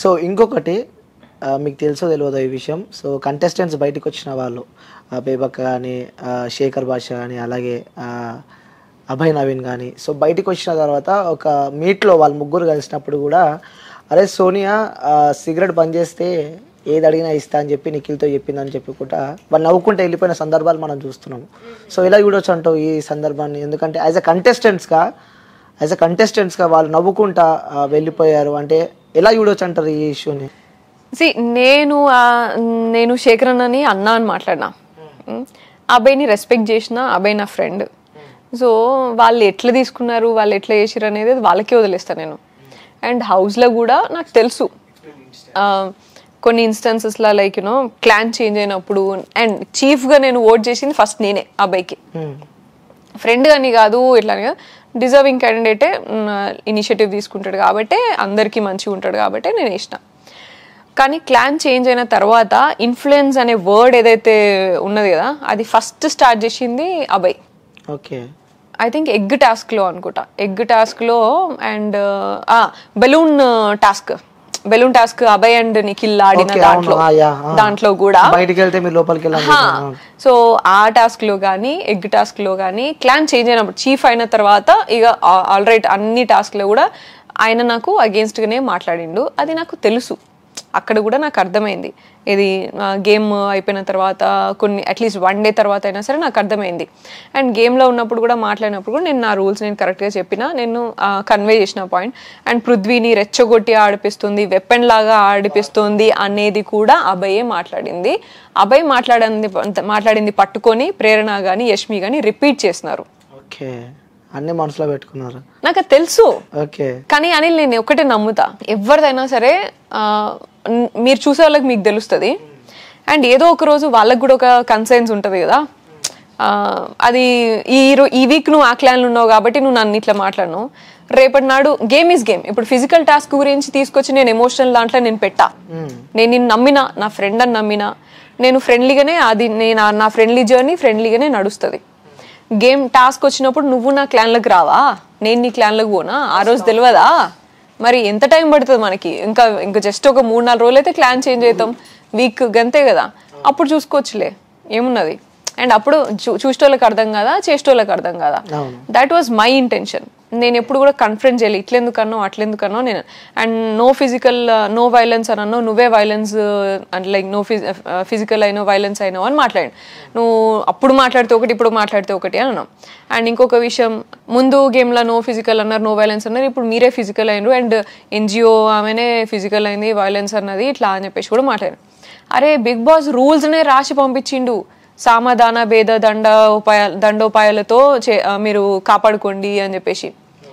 So ఇంకొకటి ఆ, మీకు తెలుసో తెలియదు ఈ విషయం సో కంటెస్టెంట్స్ బయటకు వచ్చిన వాళ్ళు ఆ, బేబక్క కానీ శేఖర్ భాష కానీ అలాగే ఆ, అభయ్ నవీన్ కానీ సో బయటకు వచ్చిన తర్వాత ఒక మీట్లో వాళ్ళు ముగ్గురు కలిసినప్పుడు కూడా అరే సోనియా ఆ, సిగరెట్ బంద్ చేస్తే ఏది అడిగినా ఇస్తా అని చెప్పి నిఖిల్తో చెప్పిందని చెప్పి కూడా వాళ్ళు నవ్వుకుంటే వెళ్ళిపోయిన సందర్భాలు మనం చూస్తున్నాం సో ఇలా చూడొచ్చు అంటావు ఈ సందర్భాన్ని ఎందుకంటే యాజ్ అ కంటెస్టెంట్స్గా యాజ్ అ కంటెస్టెంట్స్గా వాళ్ళు నవ్వుకుంటా ఆ, వెళ్ళిపోయారు అంటే ఎలా చూడొచ్చు అంటారు ఈ ఇష్యూని సి నేను ఆ, నేను శేఖర్ అన్నని అన్న అని మాట్లాడినా ఉమ్, అబ్బాయిని రెస్పెక్ట్ చేసిన అబ్బాయి నా ఫ్రెండ్ సో వాళ్ళు ఎట్లా తీసుకున్నారు వాళ్ళు ఎట్లా చేసిరు అనేది వాళ్ళకే వదిలేస్తాను నేను అండ్ హౌస్లో కూడా నాకు తెలుసు ఆ, కొన్ని ఇన్స్టెన్సెస్లో లైక్ యూనో క్లాన్ చేంజ్ అయినప్పుడు అండ్ చీఫ్గా నేను ఓట్ చేసింది ఫస్ట్ నేనే అబ్బాయికి ఫ్రెండ్ అని కాదు ఇట్లా అని కాదు డిజర్వింగ్ క్యాండిడేటే ఇనిషియేటివ్ తీసుకుంటాడు కాబట్టి అందరికీ మంచిగా ఉంటాడు కాబట్టి నేను వేసిన కానీ క్లాన్ చేంజ్ అయిన తర్వాత ఇన్ఫ్లుయెన్స్ అనే వర్డ్ ఏదైతే ఉన్నది కదా అది ఫస్ట్ స్టార్ట్ చేసింది Abhay okay I think egg టాస్క్లో అనుకుంటా ఎగ్ టాస్క్లో and balloon task balloon task Abhay and Nikhil ఆడిన Okay, దాంట్లో అవును, ఆ, yeah, ఆ. దాంట్లో కూడా బయటికి వెళ్తే మీరు లోపలికి వెళ్ళాలి హా. సో ఆ టాస్క్ లో కానీ ఎగ్ టాస్క్ లో కానీ క్లాన్ చేంజ్ అయినప్పుడు చీఫ్ అయిన తర్వాత ఇక ఆల్ రైట్ అన్ని టాస్క్ లో కూడా ఆయన నాకు అగేన్స్ట్ గానే మాట్లాడిండు అది నాకు తెలుసు అక్కడ కూడా నాకు అర్థమైంది ఇది గేమ్ అయిపోయిన తర్వాత కొన్ని అట్లీస్ట్ వన్ డే తర్వాత అయినా సరే నాకు అర్థమైంది అండ్ గేమ్లో ఉన్నప్పుడు కూడా మాట్లాడినప్పుడు కూడా నేను నా రూల్స్ నేను కరెక్ట్గా చెప్పిన నేను కన్వే చేసిన పాయింట్ అండ్ పృథ్వీని రెచ్చగొట్టి ఆడిపిస్తుంది వెపన్ లాగా ఆడిపిస్తుంది అనేది కూడా అభయే మాట్లాడింది అభయ్ మాట్లాడింది మాట్లాడింది పట్టుకొని ప్రేరణ కానీ యష్మి కానీ రిపీట్ చేస్తున్నారు ఓకే అన్ని మనసులో పెట్టుకున్నారు నాకు అది తెలుసు ఓకే కానీ అనిల్ నేను ఒకటే నమ్ముతా ఎవరిదైనా సరే ఆ, న్- మీరు చూసే వాళ్ళకి మీకు తెలుస్తుంది అండ్ ఏదో ఒక రోజు వాళ్ళకి కూడా ఒక కన్సైన్స్ ఉంటుంది కదా ఆ, అది ఈ రో ఈ వీక్ నువ్వు ఆ క్లాన్లు ఉన్నావు కాబట్టి నువ్వు నన్ను ఇట్లా మాట్లాడను రేపటి నాడు గేమ్ ఈజ్ గేమ్ ఇప్పుడు ఫిజికల్ టాస్క్ గురించి తీసుకొచ్చి నేను ఎమోషనల్ దాంట్లో నేను పెట్టా నేను నిన్ను నమ్మినా నా ఫ్రెండ్ అని నమ్మినా నేను ఫ్రెండ్లీగానే అది నేను నా ఫ్రెండ్లీ జర్నీ ఫ్రెండ్లీగానే నడుస్తుంది గేమ్ టాస్క్ వచ్చినప్పుడు నువ్వు నా క్లాన్లకు రావా నేను నీ క్లాన్లకు పోనా ఆ రోజు తెలియదా మరి ఎంత టైం పడుతుంది మనకి ఇంకా ఇంకా జస్ట్ ఒక మూడు నాలుగు రోజులు అయితే క్లాన్ చేంజ్ అవుతాం వీక్ గంతే కదా అప్పుడు చూసుకోవచ్చులే ఏమున్నది అండ్ అప్పుడు చూ చూసేటోళ్ళకి అర్థం కదా చేసేటోళ్ళకి అర్థం కదా అవును. దట్ వాజ్ మై ఇంటెన్షన్ నేను ఎప్పుడు కూడా కన్ఫరెన్స్ చేయాలి ఇట్లెందుకన్నో అట్లెందుకన్నో నేను and no physical no violence అని అన్నో నువ్వే violence and like no physical అయినో వైలెన్స్ అయినో అని మాట్లాడి నువ్వు అప్పుడు మాట్లాడితే ఒకటి ఇప్పుడు మాట్లాడితే ఒకటి అని అన్నాం అండ్ ఇంకొక విషయం ముందు గేమ్లో నో ఫిజికల్ అన్నారు నో వైలెన్స్ అన్నారు ఇప్పుడు మీరే ఫిజికల్ అయినరు అండ్ ఎన్జిఓ ఆమెనే ఫిజికల్ అయింది వైలెన్స్ అన్నది ఇట్లా అని చెప్పేసి కూడా మాట్లాడారు అరే బిగ్ బాస్ రూల్స్నే రాసి పంపించిండు సామధాన భేద దండ ఉపాయ దండోపాయాలతో చే ఆ, మీరు కాపాడుకోండి అని చెప్పేసి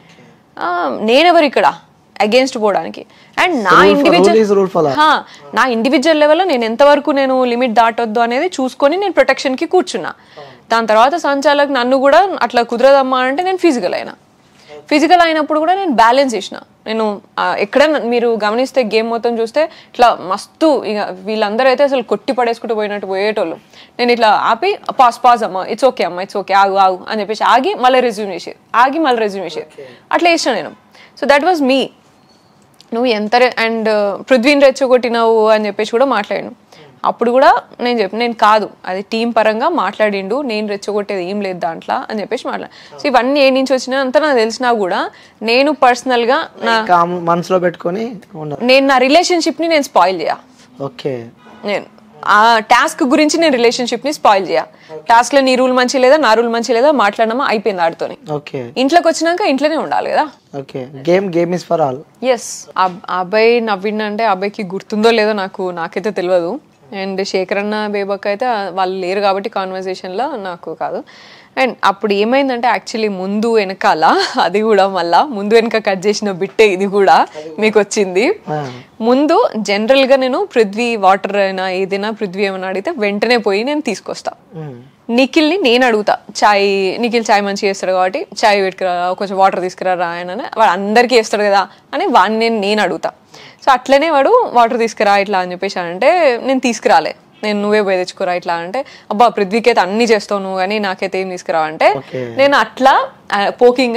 ఆ, నేనెవరు ఇక్కడ అగేన్స్ట్ పోవడానికి అండ్ నా Rule for- rule is rule for individual all. నా ఇండివిజువల్ లెవెల్లో నేను ఎంతవరకు నేను లిమిట్ దాటొద్దు అనేది చూసుకొని నేను ప్రొటెక్షన్కి కూర్చున్నా దాని తర్వాత సంచాలక్ నన్ను కూడా అట్లా కుదరదమ్మా అంటే నేను ఫిజికల్ అయినా ఫిజికల్ అయినప్పుడు కూడా నేను బ్యాలెన్స్ చేసిన నేను ఆ, ఎక్కడైనా మీరు గమనిస్తే గేమ్ మొత్తం చూస్తే ఇట్లా మస్తు ఇక వీళ్ళందరూ అయితే అసలు కొట్టి పడేసుకుంటూ పోయినట్టు పోయేటోళ్ళు నేను ఇట్లా ఆపి పాస్ పాస్ అమ్మ ఇట్స్ ఓకే అమ్మ ఇట్స్ ఓకే ఆగు ఆగు అని చెప్పేసి ఆగి మళ్ళీ రెజ్యూమ్ చేసేది ఆగి మళ్ళీ రెజ్యూమ్ చేసేది అట్లా చేసిన నేను సో దట్ వాజ్ మీ నువ్వు ఎంత అండ్ పృథ్వీని రెచ్చగొట్టినావు అని చెప్పేసి కూడా మాట్లాడాను అప్పుడు కూడా నేను చెప్పి నేను కాదు అది టీం పరంగా మాట్లాడిండు నేను రెచ్చగొట్టేది ఏం లేదు దాంట్లో అని చెప్పేసి మాట్లాడు సో ఇవన్నీ ఏ నుంచి వచ్చినా అంతా నాకు తెలిసినా కూడా నేను పర్సనల్గా నా కామ్ మనసులో పెట్టుకొని ఉన్నారు నేను నా రిలేషన్షిప్ని నేను స్పాయిల్ చేయ ఓకే నేను ఆ టాస్క్ గురించి నేను రిలేషన్షిప్ని స్పాయిల్ చేయ టాస్క్లో నీ రూల్ మంచి లేదా నా రూల్ మంచి లేదా మాట్లాడమా అయిపోయింది ఆడితోని ఓకే ఇంట్లోకి వచ్చినాక ఇంట్లోనే ఉండాలి కదా okay game game is for all yes అబ్బాయి నవ్విండు అంటే అబ్బాయికి గుర్తుందో లేదో నాకు నాకైతే తెలియదు అండ్ శేఖర్ అన్న బేబక్ అయితే వాళ్ళు లేరు కాబట్టి కాన్వర్సేషన్లో నాకు కాదు అండ్ అప్పుడు ఏమైందంటే యాక్చువల్లీ ముందు వెనకాల అది కూడా మళ్ళా ముందు వెనక కట్ చేసిన బిట్టే ఇది కూడా మీకు వచ్చింది ముందు జనరల్గా నేను పృథ్వీ వాటర్ అయినా ఏదైనా పృథ్వీ ఏమైనా అడిగితే వెంటనే పోయి నేను తీసుకొస్తా నిఖిల్ని నేను అడుగుతా చాయ్ నిఖిల్ చాయ్ మంచిగా చేస్తాడు కాబట్టి చాయ్ పెట్టుకురా కొంచెం వాటర్ తీసుకురా ఆయన వాడు అందరికీ వేస్తాడు కదా అని వాడిని నేను నేను అడుగుతా సో అట్లనే వాడు వాటర్ తీసుకురా ఇట్లా అని చెప్పేసి అంటే నేను తీసుకురాలే నేను నువ్వే పోయి తెచ్చుకురా ఇట్లా అంటే అబ్బా పృథ్వీకి అయితే అన్ని చేస్తావు నువ్వు కానీ నాకైతే ఏం తీసుకురావు అంటే Okay. నేను అట్లా పోకింగ్గా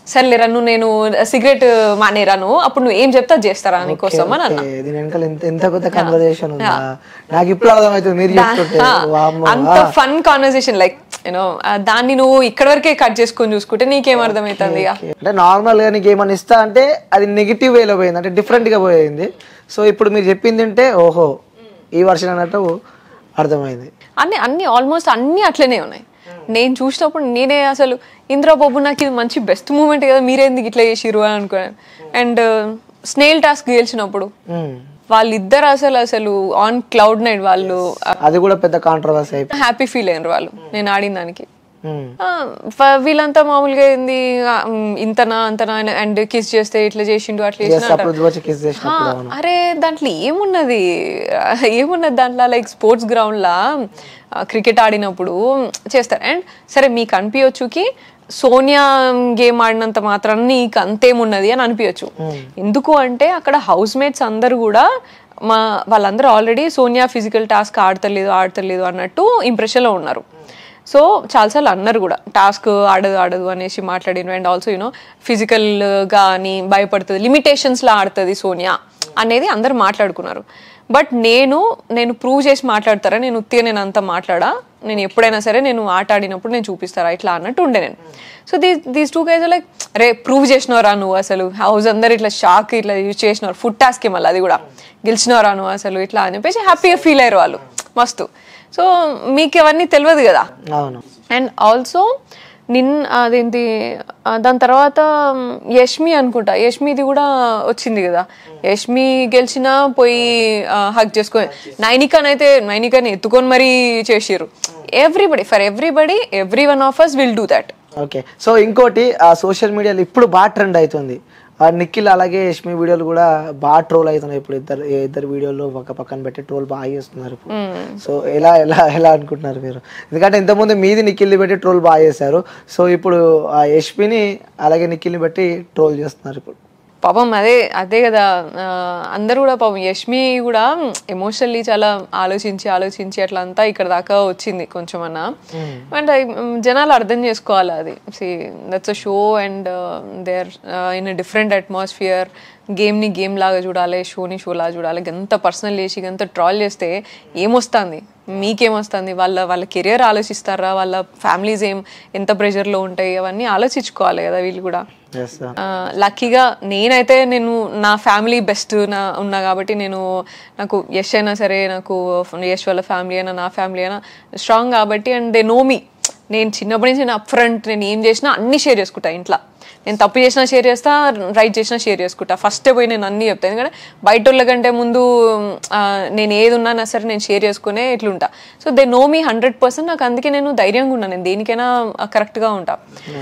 సర్లేరా నువ్వు నేను సిగరెట్ మానేరాను అప్పుడు నువ్వు ఏం చెప్తా అది చేస్తారా నీకోసం అని అన్న ఓకే, దీని వెనకాల ఎంత ఎంత కొత్త కన్వర్జేషన్ ఉందా నాకు ఇప్పుడు అర్థమవుతుంది మీరు చెప్తుంటే వామ్మో, అంత ఫన్ కాన్వర్సేషన్ లైక్ యూనో దాన్ని నువ్వు ఇక్కడ వరకే కట్ చేసుకొని చూసుకుంటే నీకేం అర్థమవుతుంది ఇక అంటే నార్మల్ గా నీకు ఏమైనా ఇస్తా అంటే అది నెగిటివ్ వేలో పోయింది అంటే డిఫరెంట్ గా పోయింది సో ఇప్పుడు మీరు చెప్పింది అంటే ఓహో ఈ వర్షన్ అన్నట్టు అర్థమైంది అన్ని అన్ని ఆల్మోస్ట్ అన్ని అట్లనే ఉన్నాయి నేను చూసినప్పుడు నేనే అసలు ఇంద్రా బాబు నాకు ఇది మంచి బెస్ట్ మూమెంట్ కదా మీరేందుకు ఇట్లా చేసిరు అని అనుకున్నాను అండ్ స్నేల్ టాస్క్ గెలిచినప్పుడు మ్మ్. వాళ్ళిద్దరు అసలు అసలు ఆన్ క్లౌడ్ నైట్ వాళ్ళు అది కూడా పెద్ద కాంట్రవర్సీ అయిపోయింది హ్యాపీ ఫీల్ అయినారు వాళ్ళు నేను ఆడిన దానికి మ్మ్. ఆ, ఫ- వీళ్ళంతా మామూలుగా ఏంది ఆ, మ్, ఇంతనా అంతనా అండ్ కిస్ చేస్తే ఇట్లా చేసిండు అట్లా చేసిన Yes, అప్పుడు వచ్చి కిస్ చేసినప్పుడు అవును. అరే దాంట్లో ఏమున్నది ఆ, ఏమున్నది దాంట్లో లైక్ స్పోర్ట్స్ గ్రౌండ్ లా క్రికెట్ ఆడినప్పుడు చేస్తారు అండ్ సరే మీకు అనిపించచ్చుకి సోనియా గేమ్ ఆడినంత మాత్రాన్ని నీకు అంతేమున్నది అని అనిపించచ్చు ఎందుకు అంటే అక్కడ హౌస్ మేట్స్ అందరు కూడా మా వాళ్ళందరూ ఆల్రెడీ సోనియా ఫిజికల్ టాస్క్ ఆడతలేదు ఆడతలేదు అన్నట్టు ఇంప్రెషన్లో ఉన్నారు సో చాలాసార్లు అన్నారు కూడా టాస్క్ ఆడదు ఆడదు అనేసి మాట్లాడిన అండ్ ఆల్సో యూనో ఫిజికల్గా అని భయపడుతుంది లిమిటేషన్స్లో ఆడుతుంది సోనియా అనేది అందరు మాట్లాడుకున్నారు బట్ నేను నేను ప్రూవ్ చేసి మాట్లాడతారా నేను ఉత్తిగా నేను అంతా మాట్లాడా నేను ఎప్పుడైనా సరే నేను ఆట ఆడినప్పుడు నేను చూపిస్తారా ఇట్లా అన్నట్టు ఉండే నేను so the these two guys like రే ప్రూవ్ చేసినవరా నువ్వు అసలు హౌస్ అందరు ఇట్లా షాక్ ఇట్లా యూజ్ చేసినారు ఫుడ్ టాస్క్ మళ్ళీ అది కూడా గెలిచినవరా నువ్వు అసలు ఇట్లా అని చెప్పేసి హ్యాపీగా ఫీల్ అయ్యారు వాళ్ళు మస్తు సో మీకు ఇవన్నీ తెలియదు కదా అవును అండ్ ఆల్సో నిన్ అదేంటి ఆ, దాని తర్వాత మ్, యష్మి అనుకుంటా యష్మిది కూడా వచ్చింది కదా యష్మి గెలిచినా పోయి హక్ చేసుకొని నైనికానైతే నైనికాని ఎత్తుకొని మరీ చేసిర్రు everybody for everybody every one of us will do that okay so ఇంకోటి ఆ సోషల్ మీడియాలో ఇప్పుడు బాగా ట్రెండ్ అవుతుంది ఆ నిఖిల్ అలాగే యష్మి వీడియోలు కూడా బాగా ట్రోల్ అవుతున్నాయి ఇప్పుడు ఇద్దరు ఏ ఇద్దరు వీడియోలు పక్క పక్కన పెట్టి ట్రోల్ బాగా చేస్తున్నారు ఇప్పుడు సో ఎలా ఎలా ఎలా అనుకుంటున్నారు మీరు ఎందుకంటే ఇంతకుముందు మీది నిఖిల్ని పెట్టి ట్రోల్ బాగా చేశారు సో ఇప్పుడు ఆ యష్మిని అలాగే నిఖిల్ని పెట్టి ట్రోల్ చేస్తున్నారు ఇప్పుడు పాపం అదే అదే కదా ఆ, అందరూ కూడా పాపం యష్మి కూడా ఎమోషనల్లీ చాలా ఆలోచించి ఆలోచించి అట్లా అంతా ఇక్కడ దాకా వచ్చింది కొంచెం అన్న అండ్ జనాలు అర్థం చేసుకోవాలి అది see that's a show and they are in a different atmosphere గేమ్ని గేమ్ లాగా చూడాలి షోని షో లాగా చూడాలి ఎంత పర్సనల్ చేసి ఎంత ట్రాల్ చేస్తే ఏమొస్తుంది మీకేమొస్తుంది వాళ్ళ వాళ్ళ కెరియర్ ఆలోచిస్తారా వాళ్ళ ఫ్యామిలీస్ ఏం ఎంత ప్రెషర్లో ఉంటాయి అవన్నీ ఆలోచించుకోవాలి కదా వీళ్ళు కూడా ఎస్ ఆ, లక్కీగా నేనైతే నేను నా ఫ్యామిలీ బెస్ట్ నా ఉన్నా కాబట్టి నేను నాకు యష్ అయినా సరే నాకు యష్ వాళ్ళ ఫ్యామిలీ అయినా నా ఫ్యామిలీ అయినా స్ట్రాంగ్ కాబట్టి అండ్ దే నో మీ నేను చిన్నప్పటి నుంచి నేను అప్ ఫ్రంట్ నేను ఏం చేసినా అన్ని షేర్ చేసుకుంటా ఇంట్లో నేను తప్పు చేసినా షేర్ చేస్తా రైట్ చేసినా షేర్ చేసుకుంటా ఫస్ట్ పోయి నేను అన్ని చెప్తాను ఎందుకంటే బయట వాళ్ళ కంటే ముందు ఆ, నేను ఏది ఉన్నా సరే నేను షేర్ చేసుకునే ఇట్లుంటా so they know me hundred percent నాకు అందుకే నేను ధైర్యంగా ఉన్నాను నేను దేనికైనా కరెక్ట్గా ఉంటా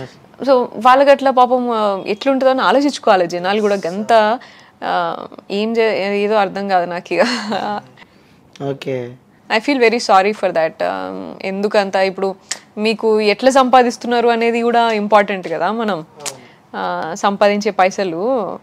సో వాళ్ళకి అట్లా పాపం ఆ, ఎట్లుంటుందో అని ఆలోచించుకోవాలి జనాలు కూడా గంత ఆ, ఏం చే ఏదో అర్థం కాదు నాకు ఇక okay I feel very sorry for that ఎందుకంత ఇప్పుడు మీకు ఎట్లా సంపాదిస్తున్నారు అనేది కూడా ఇంపార్టెంట్ కదా మనం ఆ, సంపాదించే పైసలు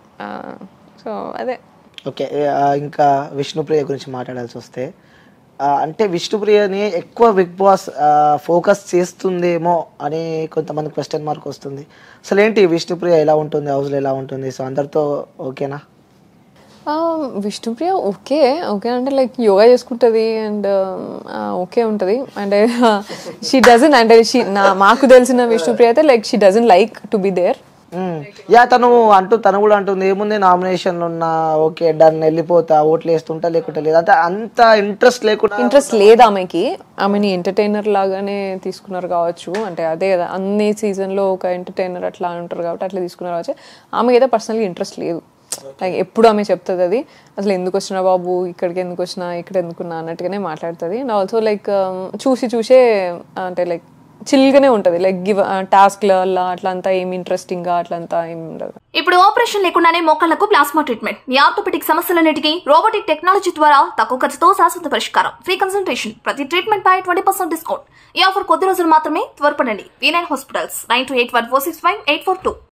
సో అదే ఓకే ఆ, ఇంకా విష్ణుప్రియ గురించి మాట్లాడాల్సి వస్తే ఆ, అంటే విష్ణుప్రియని ఎక్కువ బిగ్ బాస్ ఫోకస్ చేస్తుందేమో అని కొంతమంది క్వశ్చన్ మార్క్ వస్తుంది అసలు ఏంటి విష్ణుప్రియ ఎలా ఉంటుంది హౌస్లో ఎలా ఉంటుంది సో అందరితో ఓకేనా ఆ, విష్ణుప్రియ ఓకే ఓకే అంటే లైక్ యోగా చేసుకుంటుంది అండ్ ఓకే ఉంటుంది అండ్ షీ డజన్ అంటే షీ నా మాకు తెలిసిన విష్ణుప్రియ అయితే like she doesn't like to be there hmm. Yeah తను అంటూ తను కూడా అంటుంది ఏముంది నామినేషన్లు ఉన్నా ఓకే డన్ వెళ్ళిపోతా ఓట్లు వేస్తుంటా లేకుంటే లేదు అంటే అంత ఇంట్రెస్ట్ లేకుండా ఇంట్రెస్ట్ లేదు ఆమెకి ఆమెని ఎంటర్టైనర్ లాగానే తీసుకున్నారు కావచ్చు అంటే అదే కదా అన్ని సీజన్లో ఒక ఎంటర్టైనర్ అట్లా ఉంటారు కాబట్టి అట్లా తీసుకున్నారు కావచ్చు ఆమెకి అయితే పర్సనల్గా ఇంట్రెస్ట్ లేదు లైక్ ఎప్పుడు ఆమె చెప్తుంది అది అసలు ఎందుకు వచ్చినా బాబు ఇక్కడికి ఎందుకు వచ్చినా ఇక్కడ ఎందుకున్నా అన్నట్టుగానే మాట్లాడుతుంది అండ్ ఆల్సో లైక్ చూసి చూసే అంటే లైక్ చిల్గానే ఉంటుంది లైక్ గివ్ టాస్క్ల అట్లా అంతా ఏమి ఇంట్రెస్టింగ్గా అట్లంతా ఏమి ఉండదు ఇప్పుడు ఆపరేషన్ లేకుండానే మోకాళ్లకు ప్లాస్మా ట్రీట్మెంట్ మీ ఆర్థోపెటిక్ సమస్యలన్నిటికీ రోబోటిక్ టెక్నాలజీ ద్వారా తక్కువ ఖర్చుతో శాశ్వత పరిష్కారం ఫ్రీ కన్సల్టేషన్ ప్రతి ట్రీట్మెంట్ పై ట్వంటీ పర్సెంట్ డిస్కౌంట్ ఈ ఆఫర్ కొద్ది రోజులు మాత్రమే త్వరపడండి V nine hospitals nine two eight one four six five eight four two